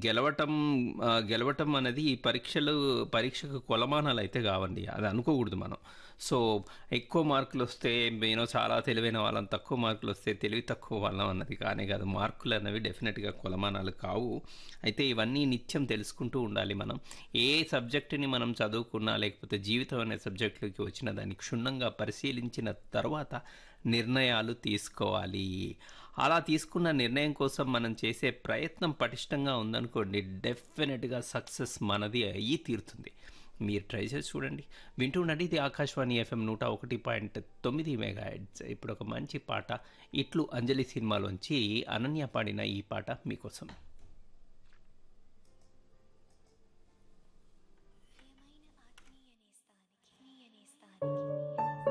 గెలవటం ఆహ్, గెలవటం అనేది ఈ పరీక్షలు పరీక్షకు కొలమానాలు అయితే కావండి. అది అనుకోకూడదు మనం. సో, ఎక్కువ మార్కులొస్తే నేను చాలా తెలివైన వాళ్ళం, తక్కువ మార్కులొస్తే తెలివి తక్కువ వాళ్ళం అన్నది కానే కాదు. మార్కులనేవి డెఫినెట్‌గా కొలమానాలు కావు. అయితే ఇవన్నీ నిత్యం తెలుసుకుంటూ ఉండాలి మనం. ఏ సబ్జెక్ట్‌ని మనం చదువుకున్నా, లేకపోతే జీవితం అనే సబ్జెక్ట్‌లోకి వచ్చిన దాన్ని క్షుణ్ణంగా పరిశీలించిన తర్వాత నిర్ణయాలు తీసుకోవాలి. అలా తీసుకున్న నిర్ణయం కోసం మనం చేసే ప్రయత్నం పటిష్టంగా ఉందనుకోండి, డెఫినెట్‌గా సక్సెస్ మనది అయ్యి తీరుతుంది. మీరు ట్రై చేసి చూడండి. వింటూ ఉండండి. ఇది ఆకాశవాణి ఎఫ్ఎం 101.9 మెగాహెర్ట్జ్. ఇప్పుడొక మంచి పాట 'ఇట్లు అంజలి' సినిమాలోంచి అనన్య పాడిన ఈ పాట మీకోసం.